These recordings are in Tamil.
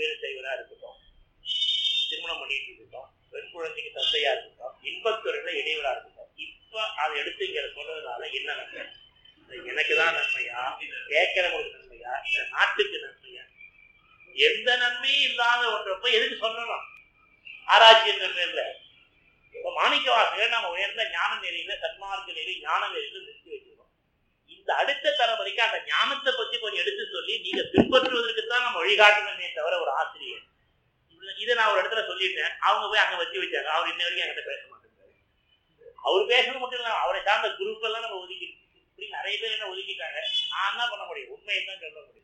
வீர சைவரா இருக்கட்டும் திருமணம் பண்ணிட்டு இருக்கட்டும் பெண் குழந்தைக்கு தந்தையா இருக்கட்டும் இன்பத்துறையில இடைவரா இருக்கட்டும் இப்ப அதை எடுத்து இங்க சொல்றதுனால என்ன நன்மை இது எனக்கு தான் நன்மையா கேட்கிறவங்களுக்கு நன்மையா இந்த நாட்டுக்கு நன்மையா எந்த நன்மையும் இல்லாத ஒன்றை போய் எதுக்கு சொல்லணும் ஆராய்ச்சி என்ற பேர்ல இப்ப மாணிக்க வாசகர் நம்ம உயர்ந்த ஞான நெறியில சன்மார்க்க நெறி ஞான நெறியில நிறுத்தி வச்சிருக்கோம் இந்த அடுத்த தலைமுறைக்கு அந்த ஞானத்தை பத்தி கொஞ்சம் எடுத்து சொல்லி நீங்க பின்பற்றுவதற்கு தான் நம்ம வழிகாட்டணுமே தவிர ஒரு ஆசிரியர் இதுல- இதை நான் ஒரு இடத்துல சொல்லிட்டேன் அவங்க போய் அங்க வச்சு வச்சாங்க அவர் இன்ன வரைக்கும் என்கிட்ட பேச மாட்டேங்கிறாரு அவர் பேசுறது மட்டும் இல்ல அவரை சார்ந்த குரூப் எல்லாம் நம்ம ஒதுக்கி இப்படி நிறைய பேர் என்ன ஒதுக்கிட்டாங்க நான் என்ன பண்ண முடியும் உண்மையை தான் சொல்ல முடியும்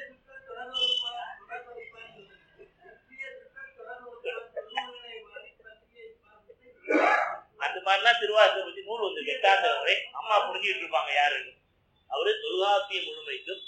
அந்த மாதிரிலாம் திருவாசகத்தை பத்தி நூல் வந்து எட்டாம் தலைமுறை அம்மா புரிஞ்சுட்டு இருப்பாங்க யாருன்னு அவரு தொல்காப்பிய முழுமைக்கும்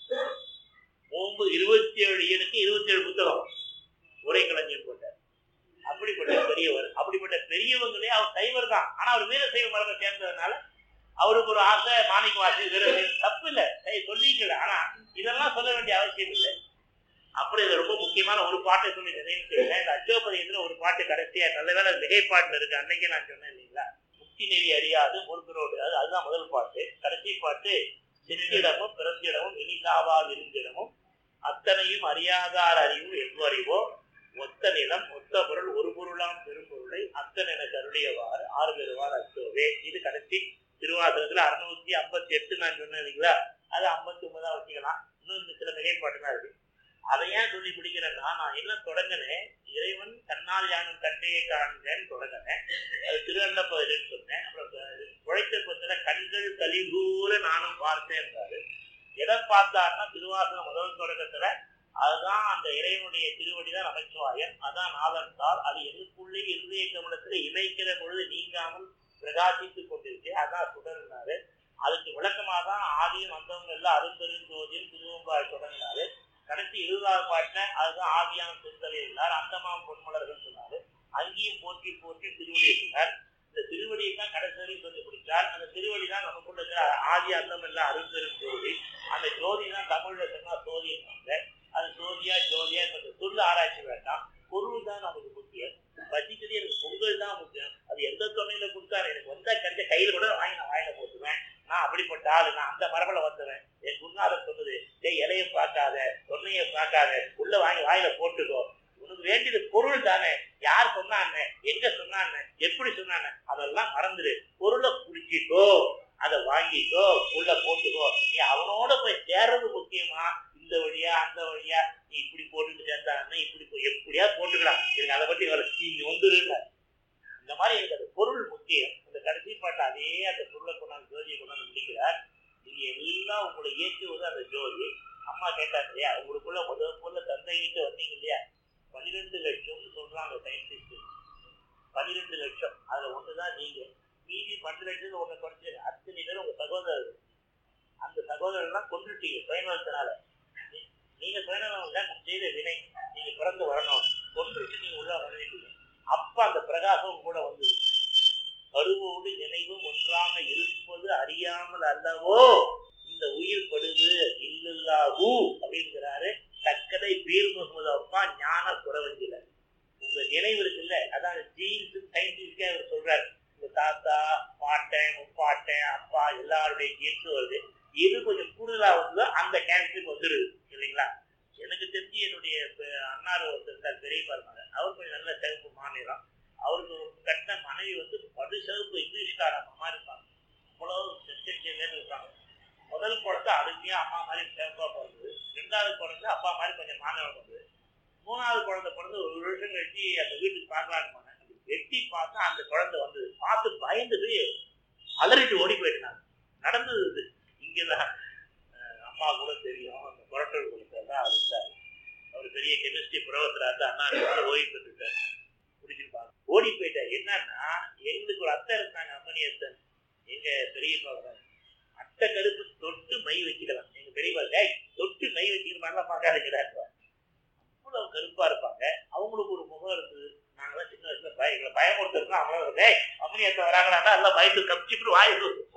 ஒன்பது இருபத்தி ஏழு இயலுக்கு இருபத்தி ஏழு புத்தகம் உரை கலைஞர் போட்டார் அப்படிப்பட்ட பெரியவர் அப்படிப்பட்ட பெரியவங்களே அவர் சைவர் தான் ஆனா அவர் வீர சைவ மரபை சேர்ந்ததுனால அவருக்கு ஒரு ஆசை மாணிக்க வாசி வீர சைவம் தப்பு இல்லை சொல்லிக்கல ஆனா இதெல்லாம் சொல்ல வேண்டிய அவசியம் இல்லை அப்படி இது ரொம்ப முக்கியமான ஒரு பாட்டை சொல்லி நிறைவு செய்யல இந்த அச்சோபதியத்துல ஒரு பாட்டு கடைசியா நல்ல வேலை மிகை பாட்டுல இருக்கு அன்னைக்கே நான் சொன்னேன் இல்லைங்களா முக்தி நெறி அறியாது முருகரோடு அது அதுதான் முதல் பாட்டு கடைசி பாட்டு செற்றிடமும் பிறந்திடமும் இனிசாவா விருந்திடமும் அத்தனையும் அறியாதார் அறிவு எவ்வறிவோ ஒத்த நிலம் ஒத்த பொருள் ஒரு பொருளாம் பெரும்பொருளை அத்தனை என கருளியவாறு ஆறு பெறுவார் அச்சோவே இது கடைசி திருவாசகத்துல அறுநூத்தி ஐம்பத்தி எட்டு நான் சொன்னேன் இல்லைங்களா அது ஐம்பத்தி ஒன்பதா வச்சுக்கலாம் இன்னும் இந்த சில மிகைப்பாட்டு தான் இருக்கு அதை ஏன் சொல்லி முடிக்கிறேன்னா நான் என்ன தொடங்கினேன் இறைவன் கண்ணால் யானும் கண்டையை காண்கிறேன்னு தொடங்கினேன் அது திருவண்ணப்பதில்னு சொன்னேன் அப்புறம் உழைத்த பத்தில கண்கள் கலிகூற நானும் பார்த்தேன் என்றாரு எதை பார்த்தாருன்னா திருவாசகம் முதல் தொடக்கத்துல அதுதான் அந்த இறைவனுடைய திருவடி தான் நமச்சிவாயன் அதான் நாதன் தாள் அது எனக்குள்ளே இருதய கமலத்துல இணைக்கிற பொழுது நீங்காமல் பிரகாசித்துக் கொண்டிருக்கு அதான் சுடர்னாரு அதுக்கு விளக்கமா தான் ஆதியும் அந்தவங்க எல்லாம் அருந்தெருஞ்சோதியும் திருவம்பாய் தொடங்கினாரு கடைசி இருபதாவது பாட்டுல அதுதான் ஆதியான திருத்தலை இருந்தார் அந்தமாம் பொன்மலர்கள் சொன்னாரு அங்கேயும் போற்றி போற்றி திருவடியை சொன்னார் இந்த திருவடியை தான் கடைசி வரையும் சொல்லி பிடிச்சார் அந்த திருவடி தான் நமக்குள்ள இருக்கிற ஆதி அந்தம் எல்லாம் அருந்தெரும் ஜோதி அந்த ஜோதி தான் தமிழ்ல சொன்னா சோதி இருந்தாங்க அது சோதியா ஜோதியா இப்ப சொல்ல ஆராய்ச்சி வேண்டாம் பொருள் தான் நமக்கு முக்கியம் பசிக்கிறது எனக்கு பொங்கல் தான் முக்கியம் அது எந்த துணையில கொடுத்தாரு எனக்கு வந்தா கிடைச்ச கையில கூட வாங்கி நான் வாயில போட்டுவேன் நான் அப்படிப்பட்ட ஆளு நான் அந்த மரபுல வந்தவன் என் குருநாதர் சொன்னது டேய் இலைய பார்க்காத தொன்னைய பார்க்காத உள்ள வாங்கி வாயில போட்டுக்கோ உனக்கு வேண்டியது பொருள் தானே யார் சொன்னாங்க எங்க சொன்னாங்க எப்படி சொன்னாங்க அதெல்லாம் மறந்துடு பொருளை குடிச்சிக்கோ அதை வாங்கிக்கோ உள்ள போட்டுக்கோ நீ அவனோட போய் சேர்றது முக்கியமா இந்த வழியா அந்த வழியா நீ இப்படி போட்டுட்டு சேர்ந்தாங்க இப்படி போய் எப்படியா போட்டுக்கலாம் எனக்கு அதை பத்தி வேலை நீங்க வந்துருங்க இந்த மாதிரி எனக்கு அந்த பொருள் முக்கியம் அந்த கடைசி பாட்டு அதே அந்த பொருளை கொண்டாந்து ஜோதியை கொண்டாந்து முடிக்கிறார் நீங்க எல்லாம் உங்களை ஏற்றுவது அந்த ஜோதி அம்மா கேட்டாங்க இல்லையா உங்களுக்குள்ள முதல் முதல்ல தந்தை கிட்ட வந்தீங்க இல்லையா பன்னிரெண்டு லட்சம்னு சொல்றாங்க சயின்டிஸ்ட் பன்னிரெண்டு லட்சம் அதுல ஒண்ணுதான் நீங்க மீதி பன்னெண்டு லட்சத்துக்கு ஒண்ணு குறைச்சு அத்தனை பேர் உங்க சகோதரர் அந்த சகோதரர்லாம் கொண்டுட்டீங்க சுயநலத்தினால நீ- நீங்க சுயநலம் இல்ல செய்த வினை நீங்க பிறந்து வரணும் கொண்டுட்டு நீங்க உள்ள வரவேண்டீங்க அப்ப அந்த பிரகாசம் கூட வந்தது கருவோடு நினைவும் ஒன்றாக இருப்பது அறியாமல் அல்லவோ இந்த உயிர் படுது இல்லல்லாஹூ அப்படிங்கிறாரு தக்கதை பீர் முகமது அப்பா ஞான குறவஞ்சில உங்க நினைவு இருக்குல்ல அதான் ஜீன்ஸ் சயின்டிபிக்கா அவர் சொல்றாரு உங்க தாத்தா பாட்டன் முப்பாட்டன் அப்பா எல்லாருடைய ஜீன்ஸ் வருது எது கொஞ்சம் கூடுதலா வருதோ அந்த கேன்சருக்கு வந்துடுது இல்லைங்களா எனக்கு தெரிஞ்சு என்னுடைய பெ- அண்ணார் ஒருத்தர் இருந்தார் பெரிய மருமக அவர் கொஞ்சம் நல்ல சிவப்பு மாநிலம் அவருக்கு ஒரு கட்ட மனைவி வந்து படு சிவப்பு இங்கிலீஷ்கார அம்மா இருப்பாங்க அவ்வளவு சென்சேஷன்ல இருப்பாங்க முதல் குழந்தை அருமையா அம்மா மாதிரி சிவப்பா பிறந்தது ரெண்டாவது குழந்தை அப்பா மாதிரி கொஞ்சம் மாநிலம் வந்தது மூணாவது குழந்தை பிறந்து ஒரு வருஷம் கழிச்சு அந்த வீட்டுக்கு பார்க்கலான்னு போனேன் அது வெட்டி பார்த்தா அந்த குழந்தை வந்தது பார்த்து பயந்து போய் அலறிட்டு ஓடி போயிட்டு நான் நடந்தது இது இங்கதான் அஹ், அம்மா கூட தெரியும் அந்த புரட்டல் கொடுத்தாரு தான் அவர் இருந்தார் அவர் பெரிய கெமிஸ்ட்ரி புரவத்தில் இருந்து அண்ணா இடத்துல ஓய்வு பெற்றுட்டார் பிடிச்சிருப்பாங்க ஓடி போயிட்டார் என்னன்னா எங்களுக்கு ஒரு அத்தை இருந்தாங்க அம்மனியத்தன் எங்க பெரியப்பா வராங்க. அத்தை கருப்பு தொட்டு மை வச்சுக்கலாம் எங்க பெரியப்பா டேய் தொட்டு மை வச்சுக்கிற மாதிரிலாம் பார்க்காதீங்கிறாரு அவ்வளவு கருப்பா இருப்பாங்க அவங்களுக்கு ஒரு முகம் இருந்தது நாங்களாம் சின்ன வயசுல பய எங்களை பயமுறுத்துறோம் அவங்களும் டேய் அம்மனியத்தை வராங்களான்னா எல்லாம் பயந்து கப்பிச்சுட்டு வாய்